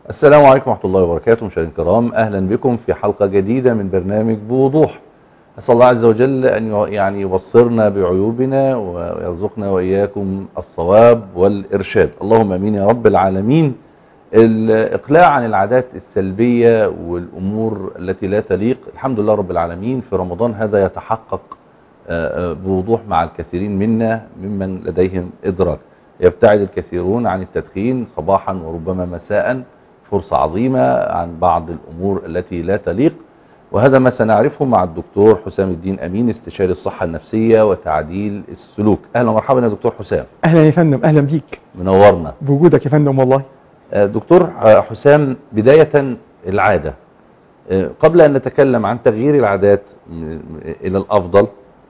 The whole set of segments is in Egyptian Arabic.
السلام عليكم ورحمة الله وبركاته مشاهدينا الكرام أهلا بكم في حلقة جديدة من برنامج بوضوح أسأل الله عز وجل أن يعني يبصرنا بعيوبنا ويرزقنا وإياكم الصواب والإرشاد اللهم أمين يا رب العالمين الإقلاع عن العادات السلبية والأمور التي لا تليق الحمد لله رب العالمين في رمضان هذا يتحقق بوضوح مع الكثيرين منا ممن لديهم إدراك يبتعد الكثيرون عن التدخين صباحا وربما مساء فرصة عظيمة عن بعض الأمور التي لا تليق وهذا ما سنعرفه مع الدكتور حسام الدين أمين استشاري الصحة النفسية وتعديل السلوك أهلا ومرحبا يا دكتور حسام اهلا يا فندم اهلا بيك منورنا بوجودك يا فندم والله دكتور حسام بداية العادة قبل أن نتكلم عن تغيير العادات إلى الأفضل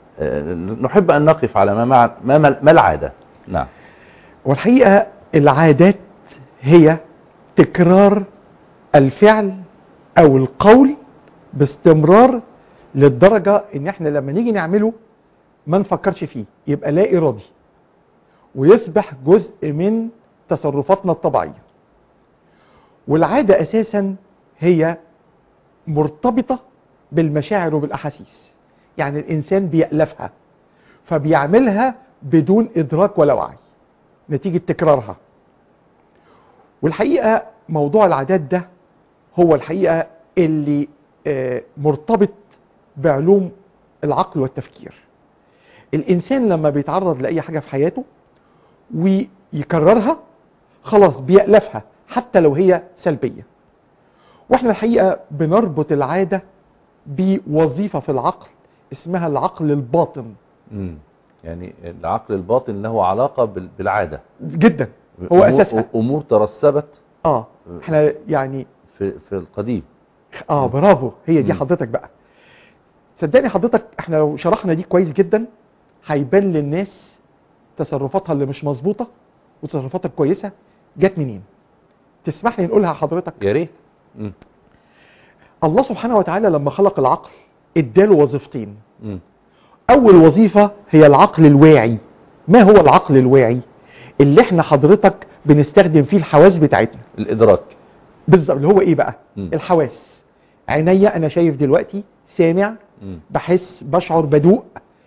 نحب أن نقف على ما, مع ما, ما العادة نعم والحقيقة العادات هي تكرار الفعل او القول باستمرار للدرجة ان احنا لما نيجي نعمله ما نفكرش فيه يبقى لا ارادي ويصبح جزء من تصرفاتنا الطبيعية والعادة اساسا هي مرتبطة بالمشاعر وبالاحاسيس يعني الانسان بيألفها فبيعملها بدون ادراك ولا وعي نتيجة تكرارها والحقيقة موضوع العادات ده هو الحقيقة اللي مرتبط بعلوم العقل والتفكير الإنسان لما بيتعرض لأي حاجة في حياته ويكررها خلاص بيألفها حتى لو هي سلبية واحنا الحقيقة بنربط العادة بوظيفة في العقل اسمها العقل الباطن مم. يعني العقل الباطن له علاقة بالعادة جدا هو اساسها امور ترسبت اه احنا يعني في في القديم اه برافو هي دي مم. حضرتك بقى صدقني حضرتك احنا لو شرحنا دي كويس جدا هيبان للناس تصرفاتها اللي مش مظبوطه وتصرفاتها الكويسه جت منين تسمح لي نقولها حضرتك يا ريت مم. الله سبحانه وتعالى لما خلق العقل اداله وظيفتين مم. اول وظيفه هي العقل الواعي ما هو العقل الواعي اللي احنا حضرتك بنستخدم فيه الحواس بتاعتنا الادراك بالظبط اللي هو ايه بقى مم. الحواس عينيا انا شايف دلوقتي سامع مم. بحس بشعر بدوق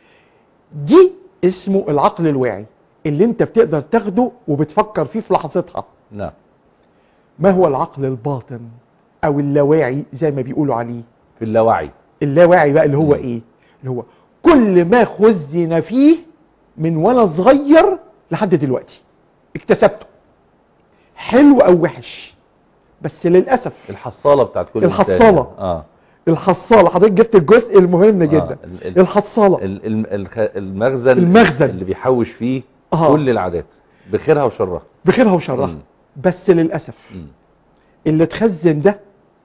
دي اسمه العقل الواعي اللي انت بتقدر تاخده وبتفكر فيه في لحظتها نعم ما هو العقل الباطن او اللاواعي زي ما بيقولوا عليه في اللاوعي اللاواعي بقى اللي هو مم. ايه اللي هو كل ما خزن فيه من وانا صغير لحد دلوقتي اكتسبته حلو او وحش بس للاسف الحصالة بتاعت كل الحصالة. إنسان. اه الحصاله حضرتك جبت الجزء المهم جدا ال- ال- الحصاله ال- ال- الخ- المخزن المخزن. اللي بيحوش فيه آه. كل العادات بخيرها وشرها بخيرها وشرها مم. بس للاسف مم. اللي اتخزن ده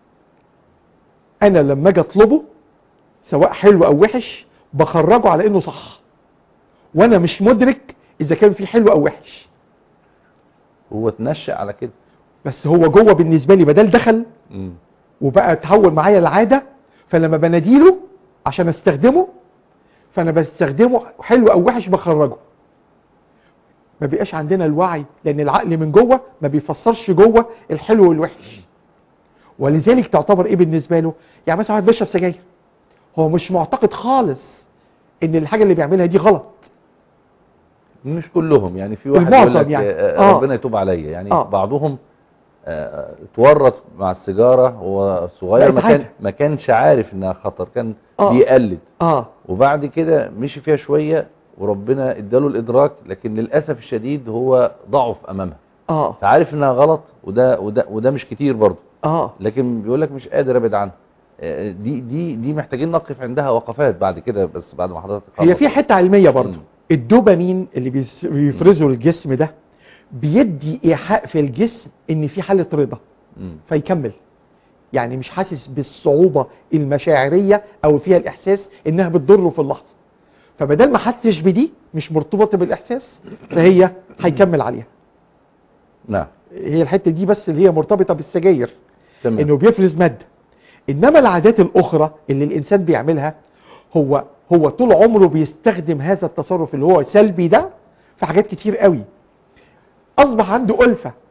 انا لما اجي اطلبه سواء حلو او وحش بخرجه على انه صح وانا مش مدرك اذا كان فيه حلو او وحش هو اتنشأ على كده بس هو جوه بالنسبه لي بدل دخل مم. وبقى اتحول معايا العاده فلما بناديله عشان استخدمه فانا بستخدمه حلو او وحش بخرجه ما بيبقاش عندنا الوعي لان العقل من جوه ما بيفسرش جوه الحلو والوحش ولذلك تعتبر ايه بالنسبه له يعني مثلا واحد بيشرب سجاير هو مش معتقد خالص ان الحاجه اللي بيعملها دي غلط مش كلهم يعني في واحد المعظم يقول لك يعني. آه، آه. ربنا يتوب عليا يعني آه. بعضهم آه، اتورط مع السيجاره وهو صغير بقت ما كان عادة. ما كانش عارف انها خطر كان آه. بيقلد اه وبعد كده مشي فيها شويه وربنا اداله الادراك لكن للاسف الشديد هو ضعف امامها اه فعارف انها غلط وده وده وده مش كتير برضه اه لكن بيقول لك مش قادر ابعد عنها آه، دي دي دي محتاجين نقف عندها وقفات بعد كده بس بعد ما حضرتك هي تخلص. في حته علميه برضو مم. الدوبامين اللي بيس- بيفرزه الجسم ده بيدي ايحاء في الجسم ان في حاله رضا مم. فيكمل يعني مش حاسس بالصعوبه المشاعريه او فيها الاحساس انها بتضره في اللحظه فبدل ما حسش بدي مش مرتبطه بالاحساس فهي هيكمل عليها نعم هي الحته دي بس اللي هي مرتبطه بالسجاير تمام انه بيفرز ماده انما العادات الاخرى اللي الانسان بيعملها هو هو طول عمره بيستخدم هذا التصرف اللي هو سلبي ده في حاجات كتير قوي اصبح عنده ألفة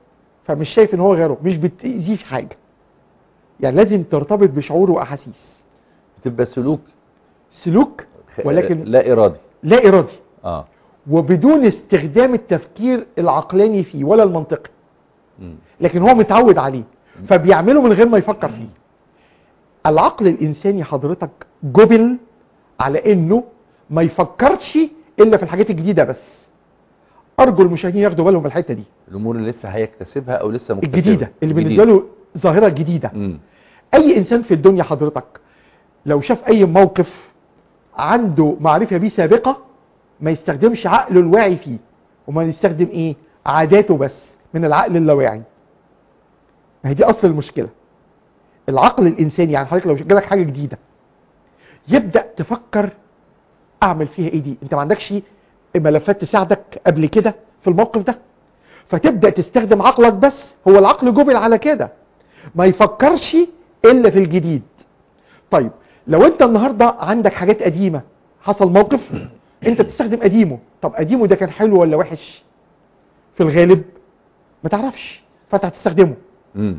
فمش شايف ان هو غيره مش بتأذيه في حاجه يعني لازم ترتبط بشعور واحاسيس بتبقى سلوك سلوك خ- ولكن لا ارادي لا ارادي اه وبدون استخدام التفكير العقلاني فيه ولا المنطقي مم. لكن هو متعود عليه فبيعمله من غير ما يفكر فيه العقل الانساني حضرتك جبل على انه ما يفكرش الا في الحاجات الجديده بس ارجو المشاهدين ياخدوا بالهم من الحته دي الامور اللي لسه هيكتسبها او لسه مكتسبها الجديده اللي بالنسبه له ظاهره جديده مم. اي انسان في الدنيا حضرتك لو شاف اي موقف عنده معرفه بيه سابقه ما يستخدمش عقله الواعي فيه وما يستخدم ايه عاداته بس من العقل اللاواعي ما هي دي اصل المشكله العقل الانساني يعني حضرتك لو جالك حاجه جديده يبدا تفكر اعمل فيها ايه دي انت ما عندكش ملفات تساعدك قبل كده في الموقف ده فتبدا تستخدم عقلك بس هو العقل جبل على كده ما يفكرش الا في الجديد طيب لو انت النهارده عندك حاجات قديمه حصل موقف انت بتستخدم قديمه طب قديمه ده كان حلو ولا وحش في الغالب ما تعرفش فانت هتستخدمه مم.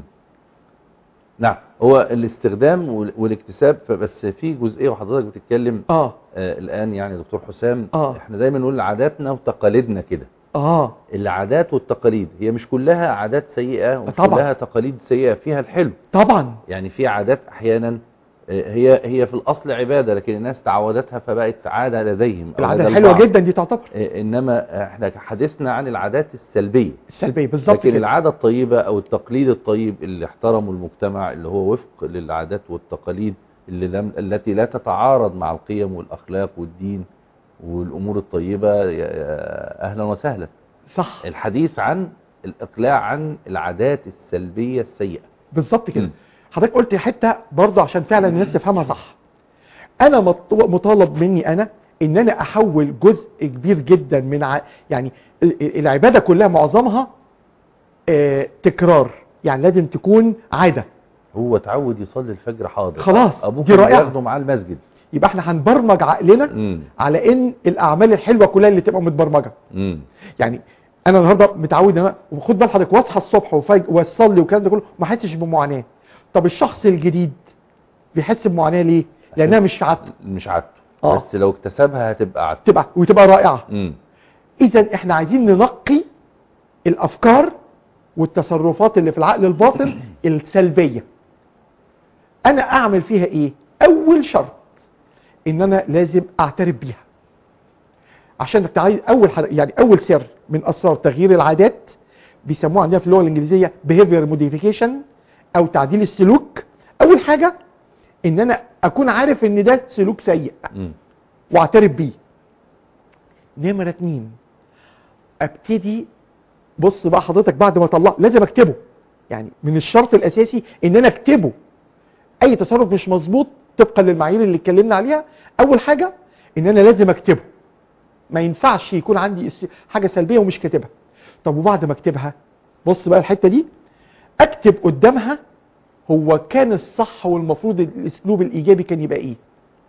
نعم هو الاستخدام وال- والاكتساب بس في جزئيه وحضرتك بتتكلم اه آه الان يعني دكتور حسام آه. احنا دايما نقول عاداتنا وتقاليدنا كده اه العادات والتقاليد هي مش كلها عادات سيئه ومش طبعا. كلها تقاليد سيئه فيها الحلو طبعا يعني في عادات احيانا آه، هي هي في الاصل عباده لكن الناس تعودتها فبقت عاده لديهم أو العاده لدى الحلوه البعض. جدا دي تعتبر آه، انما احنا حديثنا عن العادات السلبيه السلبيه بالظبط لكن كده العادة الطيبة أو التقليد الطيب اللي احترمه المجتمع اللي هو وفق للعادات والتقاليد اللي لم التي لا تتعارض مع القيم والأخلاق والدين والأمور الطيبة يا- يا أهلا وسهلا صح الحديث عن الإقلاع عن العادات السلبية السيئة بالظبط كده مم. حضرتك قلت حته برضه عشان فعلا الناس تفهمها صح انا مط- مطالب مني انا ان انا احول جزء كبير جدا من ع... يعني ال- ال- العباده كلها معظمها آه تكرار يعني لازم تكون عاده هو تعود يصلي الفجر حاضر خلاص، أبوه دي كان رائعة. بياخده معاه المسجد يبقى احنا هنبرمج عقلنا مم. على ان الاعمال الحلوه كلها اللي تبقى متبرمجه مم. يعني انا النهارده متعود ان انا وخد بال حضرتك واصحى الصبح وفج واصلي والكلام ده كله ما احسش بمعاناه طب الشخص الجديد بيحس بمعاناه ليه لانها مش عادته مش عادته آه. بس لو اكتسبها هتبقى عادته تبقى وتبقى رائعه مم. اذا احنا عايزين ننقي الافكار والتصرفات اللي في العقل الباطن السلبيه انا اعمل فيها ايه اول شرط ان انا لازم اعترف بيها عشان تعي... اول حد... يعني اول سر من اسرار تغيير العادات بيسموها عندنا في اللغه الانجليزيه behavior modification او تعديل السلوك اول حاجه ان انا اكون عارف ان ده سلوك سيء مم. واعترف بيه نمرة اتنين ابتدي بص بقى حضرتك بعد ما اطلع لازم اكتبه يعني من الشرط الاساسي ان انا اكتبه اي تصرف مش مظبوط طبقا للمعايير اللي اتكلمنا عليها اول حاجة ان انا لازم اكتبه ما ينفعش يكون عندي اس- حاجة سلبية ومش كاتبها طب وبعد ما اكتبها بص بقى الحتة دي اكتب قدامها هو كان الصح والمفروض الاسلوب الايجابي كان يبقى ايه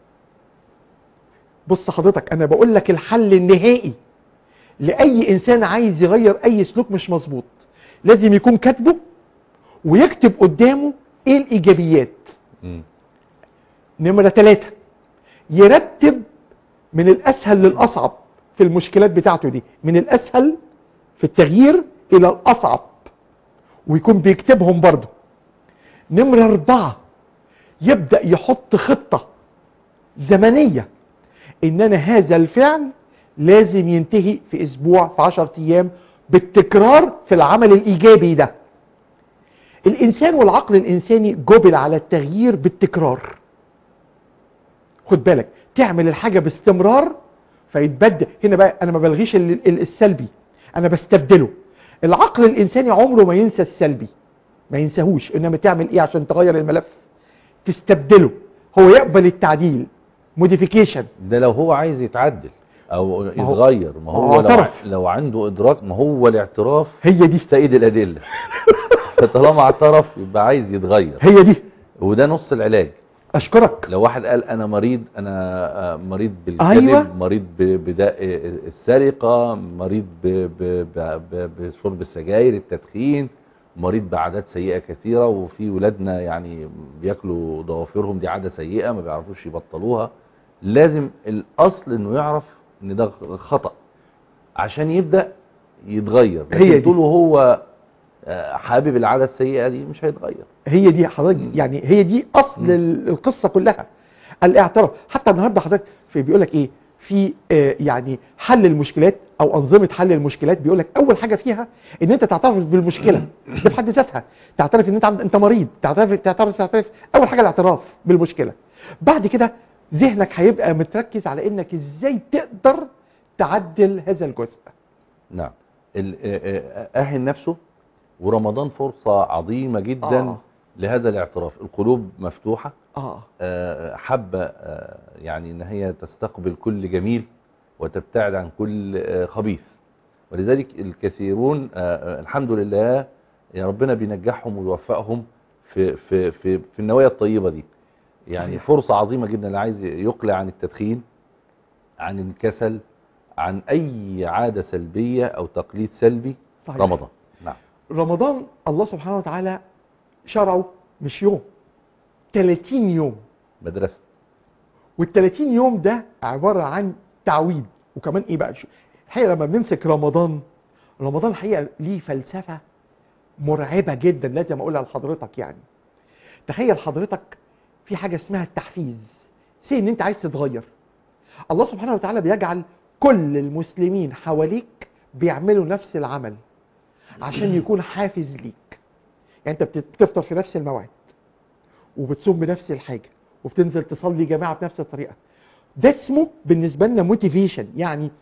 بص حضرتك انا بقول لك الحل النهائي لاي انسان عايز يغير اي سلوك مش مظبوط لازم يكون كاتبه ويكتب قدامه ايه الايجابيات مم. نمرة ثلاثة يرتب من الاسهل للاصعب في المشكلات بتاعته دي من الاسهل في التغيير الى الاصعب ويكون بيكتبهم برضه نمرة اربعة يبدأ يحط خطة زمنية ان انا هذا الفعل لازم ينتهي في اسبوع في عشر ايام بالتكرار في العمل الايجابي ده الانسان والعقل الانساني جبل على التغيير بالتكرار خد بالك تعمل الحاجة باستمرار فيتبدل هنا بقى انا ما بلغيش ال- ال- السلبي انا بستبدله العقل الانساني عمره ما ينسى السلبي ما ينساهوش انما تعمل ايه عشان تغير الملف تستبدله هو يقبل التعديل موديفيكيشن ده لو هو عايز يتعدل او هو- يتغير ما ما هو هو لو, اعترف. لو عنده ادراك ما هو الاعتراف هي دي سيد الادله فطالما اعترف يبقى عايز يتغير هي دي وده نص العلاج اشكرك لو واحد قال انا مريض انا آه، مريض بالكذب أيوة. مريض ب- بداء السرقه مريض ب- ب- ب- ب- بشرب السجاير التدخين مريض بعادات سيئة كثيرة وفي ولادنا يعني بياكلوا ضوافرهم دي عادة سيئة ما بيعرفوش يبطلوها لازم الأصل إنه يعرف إن ده خطأ عشان يبدأ يتغير هي لكن دي. طول وهو آه، حابب العادة السيئة دي مش هيتغير هي دي حضرتك مم. يعني هي دي اصل مم. ال- القصه كلها الاعتراف حتى النهارده حضرتك في بيقول لك ايه في آه، يعني حل المشكلات او انظمه حل المشكلات بيقول لك اول حاجه فيها ان انت تعترف بالمشكله ده في حد ذاتها تعترف ان انت عند انت مريض تعترف تعترف تعترف اول حاجه الاعتراف بالمشكله بعد كده ذهنك هيبقى متركز على انك ازاي تقدر تعدل هذا الجزء نعم ال- آه، آه، أهل نفسه ورمضان فرصة عظيمة جدا آه. لهذا الاعتراف القلوب مفتوحة اه آه، حابة آه، يعني ان هي تستقبل كل جميل وتبتعد عن كل آه، خبيث ولذلك الكثيرون آه، آه، الحمد لله يا ربنا بينجحهم ويوفقهم في في في في النوايا الطيبة دي يعني صحيح. فرصة عظيمة جدا اللي عايز يقلع عن التدخين عن الكسل عن اي عادة سلبية او تقليد سلبي صحيح. رمضان نعم رمضان الله سبحانه وتعالى شرعه مش يوم 30 يوم مدرسة وال 30 يوم ده عباره عن تعويض وكمان ايه بقى شو- الحقيقه لما بنمسك رمضان رمضان الحقيقه ليه فلسفه مرعبه جدا لازم اقولها لحضرتك يعني تخيل حضرتك في حاجه اسمها التحفيز سي ان انت عايز تتغير الله سبحانه وتعالى بيجعل كل المسلمين حواليك بيعملوا نفس العمل عشان يكون حافز ليك يعني انت بت- بتفطر في نفس الموعد وبتصوم بنفس الحاجه وبتنزل تصلي جماعه بنفس الطريقه ده اسمه بالنسبه لنا موتيفيشن يعني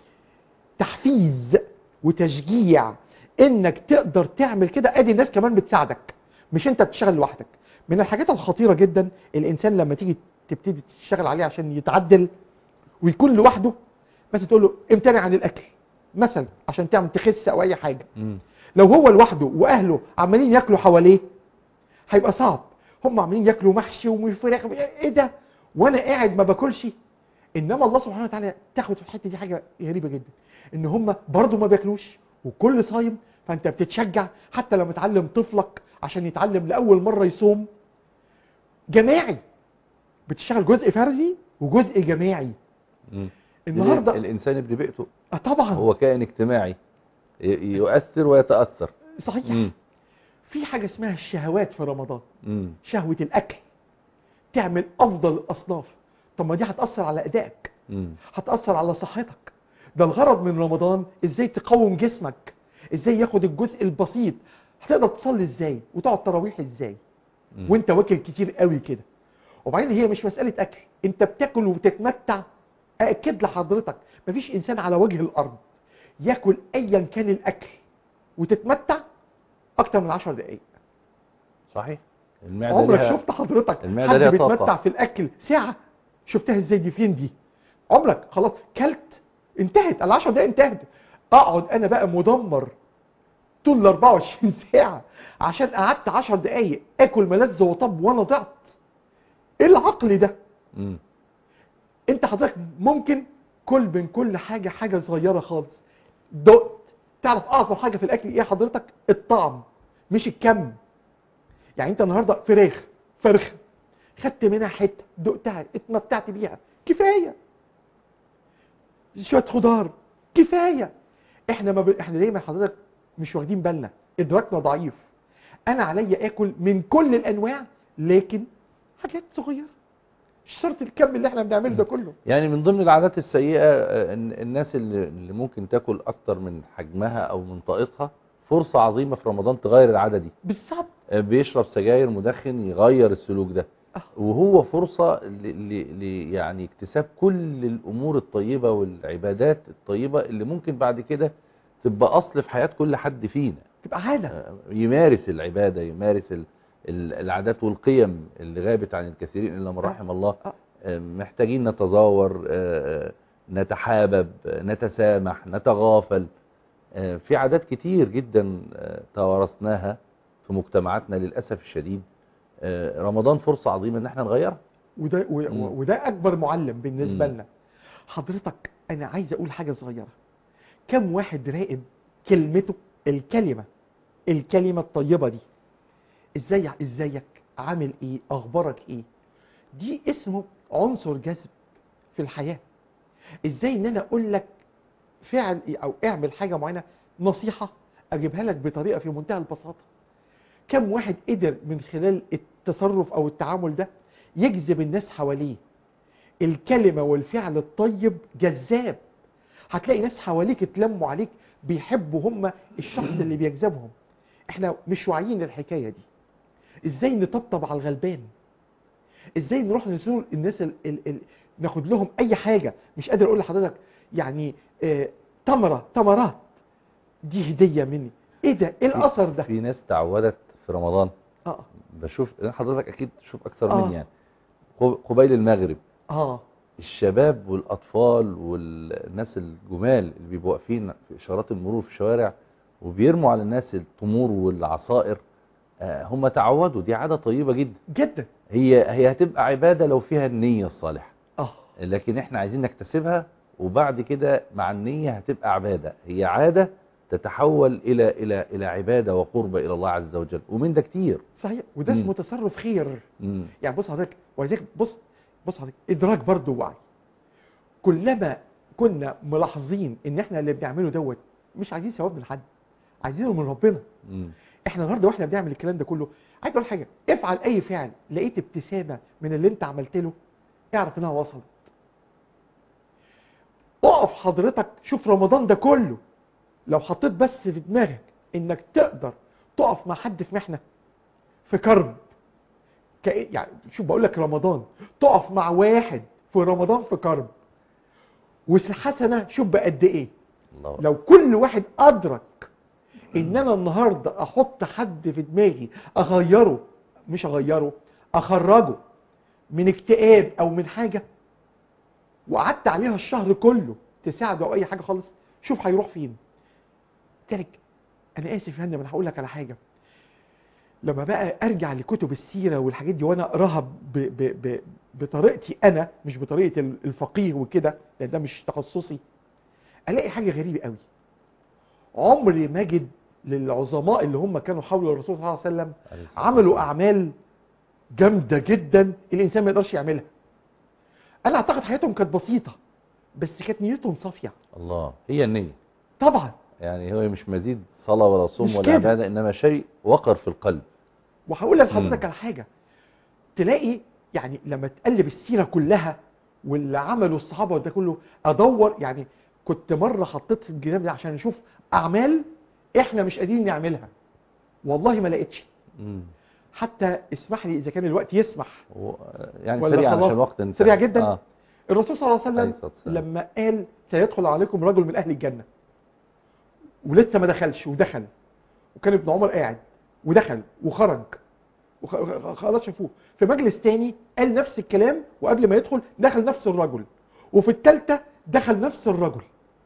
تحفيز وتشجيع انك تقدر تعمل كده ادي الناس كمان بتساعدك مش انت بتشتغل لوحدك من الحاجات الخطيره جدا الانسان لما تيجي تبتدي تشتغل عليه عشان يتعدل ويكون لوحده بس تقول له امتنع عن الاكل مثلا عشان تعمل تخس او اي حاجه مم. لو هو لوحده واهله عمالين ياكلوا حواليه هيبقى صعب هم عمالين ياكلوا محشي وفراخ ايه ده وانا قاعد ما باكلش انما الله سبحانه وتعالى تاخد في الحته دي حاجه غريبه جدا ان هم برضه ما بياكلوش وكل صايم فانت بتتشجع حتى لما تعلم طفلك عشان يتعلم لاول مره يصوم جماعي بتشتغل جزء فردي وجزء جماعي مم. النهارده الانسان ابن بيئته آه طبعا هو كائن اجتماعي ي- يؤثر ويتأثر صحيح مم. في حاجه اسمها الشهوات في رمضان مم. شهوة الأكل تعمل أفضل الأصناف طب ما دي هتأثر على أدائك مم. هتأثر على صحتك ده الغرض من رمضان إزاي تقوم جسمك إزاي ياخد الجزء البسيط هتقدر تصلي إزاي وتقعد تراويح إزاي مم. وانت واكل كتير قوي كده وبعدين هي مش مسألة أكل انت بتاكل وبتتمتع أأكد لحضرتك مفيش إنسان على وجه الأرض ياكل أيا كان الأكل وتتمتع أكتر من 10 دقايق صحيح المعدة عمرك ليها- شفت حضرتك المعدة حد ليها بيتمتع طاقة. في الاكل ساعه شفتها ازاي دي فين دي عمرك خلاص كلت انتهت ال 10 دقايق انتهت اقعد انا بقى مدمر طول ال 24 ساعه عشان قعدت 10 دقايق اكل ملذ وطب وانا ضعت ايه العقل ده مم. انت حضرتك ممكن كل من كل حاجه حاجه صغيره خالص دقت تعرف اعظم حاجه في الاكل ايه حضرتك الطعم مش الكم يعني انت النهارده فراخ فرخه خدت منها حته دقتها اتمتعت بيها كفايه شويه خضار كفايه احنا ما ب... احنا دايما حضرتك مش واخدين بالنا ادراكنا ضعيف انا عليا اكل من كل الانواع لكن حاجات صغيره مش شرط الكم اللي احنا بنعمله ده كله يعني من ضمن العادات السيئة آه، إن الناس اللي اللي ممكن تاكل أكتر من حجمها أو من طاقتها فرصة عظيمة في رمضان تغير العادة دي بالظبط آه، بيشرب سجاير مدخن يغير السلوك ده آه. وهو فرصة ل... ل... ل... يعني اكتساب كل الأمور الطيبة والعبادات الطيبة اللي ممكن بعد كده تبقى أصل في حياة كل حد فينا تبقى عاده آه، يمارس العبادة يمارس ال... ال- العادات والقيم اللي غابت عن الكثيرين إلا من آه. رحم الله آه. آه، محتاجين نتزاور آه، آه، نتحابب آه، نتسامح نتغافل آه، في عادات كتير جدا آه، توارثناها في مجتمعاتنا للأسف الشديد آه، رمضان فرصة عظيمة ان احنا نغيرها وده و- مم. و- وده اكبر معلم بالنسبه مم. لنا حضرتك انا عايز اقول حاجه صغيره كم واحد راقب كلمته الكلمه الكلمة الطيبة دي ازاي ازيك عامل ايه اخبارك ايه دي اسمه عنصر جذب في الحياة ازاي ان انا اقول لك فعل ايه او اعمل حاجة معينة نصيحة اجيبها لك بطريقة في منتهى البساطة كم واحد قدر من خلال التصرف او التعامل ده يجذب الناس حواليه الكلمة والفعل الطيب جذاب هتلاقي ناس حواليك اتلموا عليك بيحبوا هم الشخص اللي بيجذبهم احنا مش واعيين للحكاية دي ازاي نطبطب على الغلبان ازاي نروح نزور الناس ال ال ال ناخد لهم اي حاجة مش قادر اقول لحضرتك يعني آه تمرة تمرات دي هدية مني ايه ده ايه الاثر ده في ناس تعودت في رمضان اه بشوف حضرتك اكيد تشوف اكثر آه. مني يعني قب- قبيل المغرب اه الشباب والاطفال والناس الجمال اللي بيبقوا واقفين في اشارات المرور في الشوارع وبيرموا على الناس التمور والعصائر آه، هم تعودوا دي عاده طيبه جدا جدا هي هي هتبقى عباده لو فيها النيه الصالحه اه لكن احنا عايزين نكتسبها وبعد كده مع النيه هتبقى عباده هي عاده تتحول الى الى الى عباده وقربه الى الله عز وجل ومن ده كتير صحيح وده مم. اسمه تصرف خير مم. يعني بص حضرتك ولذلك بص بص حضرتك ادراك برضه وعي كلما كنا ملاحظين ان احنا اللي بنعمله دوت مش عايزين ثواب من حد عايزينه من ربنا مم. احنا النهارده واحنا بنعمل الكلام ده كله عايز اقول حاجه افعل اي فعل لقيت ابتسامه من اللي انت عملت له اعرف انها وصلت اقف حضرتك شوف رمضان ده كله لو حطيت بس في دماغك انك تقدر تقف مع حد في محنه في كرب كأ- يعني شوف بقول لك رمضان تقف مع واحد في رمضان في كرب والحسنه شوف بقد ايه الله لو كل واحد ادرك ان انا النهارده احط حد في دماغي اغيره مش اغيره اخرجه من اكتئاب او من حاجه وقعدت عليها الشهر كله تساعده او اي حاجه خالص شوف هيروح فين تلك انا اسف يا فندم انا هقول لك على حاجه لما بقى ارجع لكتب السيره والحاجات دي وانا اقراها ب ب ب بطريقتي انا مش بطريقه الفقيه وكده لان ده مش تخصصي الاقي حاجه غريبه قوي عمري ما اجد للعظماء اللي هم كانوا حول الرسول صلى الله عليه وسلم عليه الصلاة عملوا والسلام. اعمال جامده جدا الانسان ما يقدرش يعملها انا اعتقد حياتهم كانت بسيطه بس كانت نيتهم صافيه الله هي النية طبعا يعني هو مش مزيد صلاة ولا صوم مش ولا كده. عبادة إنما شيء وقر في القلب وهقول لحضرتك مم. على حاجه تلاقي يعني لما تقلب السيره كلها واللي عمله الصحابه وده كله ادور يعني كنت مره حطيت في الجناب ده عشان اشوف اعمال احنا مش قادرين نعملها والله ما لقيتش مم. حتى اسمح لي اذا كان الوقت يسمح و... يعني ولا سريع خلاص؟ عشان الوقت انتهى. سريع جدا؟ آه. الرسول صلى الله عليه عليه وسلم الصلاة والسلام. لما قال سيدخل عليكم رجل من اهل الجنه ولسه ما دخلش ودخل وكان ابن عمر قاعد ودخل وخرج وخ- خلاص شافوه في مجلس تاني قال نفس الكلام وقبل ما يدخل دخل نفس الرجل وفي الثالثه دخل نفس الرجل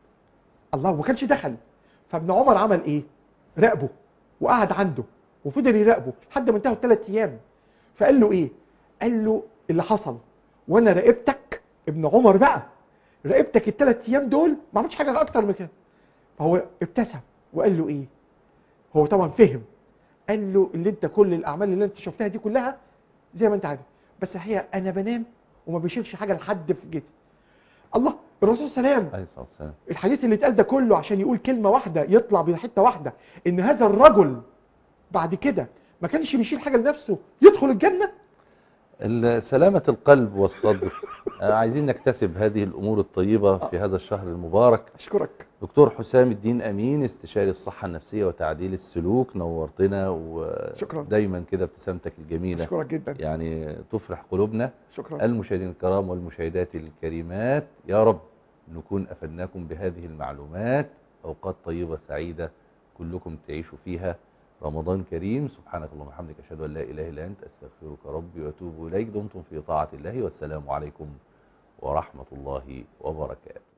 الله ما كانش دخل فابن عمر عمل ايه راقبه وقعد عنده وفضل يراقبه لحد ما انتهوا الثلاث ايام فقال له ايه قال له اللي حصل وانا راقبتك ابن عمر بقى راقبتك الثلاث ايام دول ما عملتش حاجه اكتر من كده فهو ابتسم وقال له ايه هو طبعا فهم قال له اللي انت كل الاعمال اللي انت شفتها دي كلها زي ما انت عارف بس الحقيقه انا بنام وما بشيلش حاجه لحد في جيتي الله الرسول صلى الله عليه وسلم عليه الصلاة والسلام الحديث اللي اتقال ده كله عشان يقول كلمه واحده يطلع بحته واحده ان هذا الرجل بعد كده ما كانش بيشيل حاجه لنفسه يدخل الجنه ال- سلامة القلب والصدر آه، عايزين نكتسب هذه الأمور الطيبة في هذا الشهر المبارك اشكرك دكتور حسام الدين أمين استشاري الصحة النفسية وتعديل السلوك نورتنا شكراً. ودايما كده ابتسامتك الجميلة اشكرك جدا يعني تفرح قلوبنا شكرا المشاهدين الكرام والمشاهدات الكريمات يا رب نكون أفدناكم بهذه المعلومات أوقات طيبة سعيدة كلكم تعيشوا فيها رمضان كريم سبحانك اللهم وبحمدك أشهد أن لا إله إلا أنت أستغفرك ربي وأتوب إليك دمتم في طاعة الله والسلام عليكم ورحمة الله وبركاته